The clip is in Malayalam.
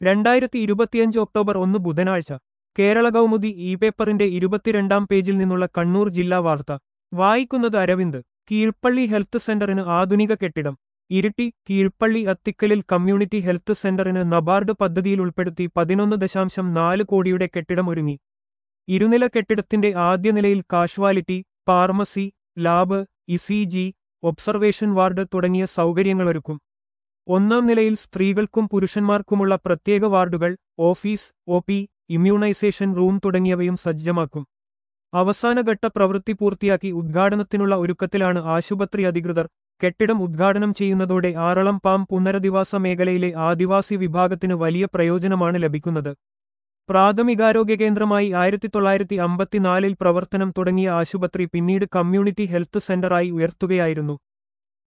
രണ്ടായിരത്തി ഇരുപത്തിയഞ്ച് ഒക്ടോബർ ഒന്ന് ബുധനാഴ്ച കേരള കൗമുദി ഇ പേപ്പറിന്റെ ഇരുപത്തിരണ്ടാം പേജിൽ നിന്നുള്ള കണ്ണൂർ ജില്ലാ വാർത്ത വായിക്കുന്നത് അരവിന്ദ് കീഴ്പള്ളി ഹെൽത്ത് സെന്ററിന് ആധുനിക കെട്ടിടം ഇരിട്ടി കീഴ്പള്ളി അത്തിക്കലിൽ കമ്മ്യൂണിറ്റി ഹെൽത്ത് സെന്ററിന് നബാർഡ് പദ്ധതിയിൽ ഉൾപ്പെടുത്തി പതിനൊന്ന് ദശാംശം നാല് കോടിയുടെ കെട്ടിടം ഒരുങ്ങി ഇരുനില കെട്ടിടത്തിന്റെ ആദ്യ നിലയിൽ casualty pharmacy lab ECG observation ward തുടങ്ങിയ സൗകര്യങ്ങളൊരുക്കും ഒന്നാം നിലയിൽ സ്ത്രീകൾക്കും പുരുഷന്മാർക്കുമുള്ള പ്രത്യേക വാർഡുകൾ office O P immunisation room തുടങ്ങിയവയും സജ്ജമാക്കും അവസാനഘട്ട പ്രവൃത്തി പൂർത്തിയാക്കി ഉദ്ഘാടനത്തിനുള്ള ഒരുക്കത്തിലാണ് ആശുപത്രി അധികൃതർ കെട്ടിടം ഉദ്ഘാടനം ചെയ്യുന്നതോടെ ആറളം പാം പുനരധിവാസ മേഖലയിലെ ആദിവാസി വിഭാഗത്തിന് വലിയ പ്രയോജനമാണ് ലഭിക്കുന്നത് പ്രാഥമികാരോഗ്യ കേന്ദ്രമായി ആയിരത്തി തൊള്ളായിരത്തി അമ്പത്തിനാലിൽ പ്രവർത്തനം തുടങ്ങിയ ആശുപത്രി പിന്നീട് കമ്മ്യൂണിറ്റി ഹെൽത്ത് സെന്ററായി ഉയർത്തുകയായിരുന്നു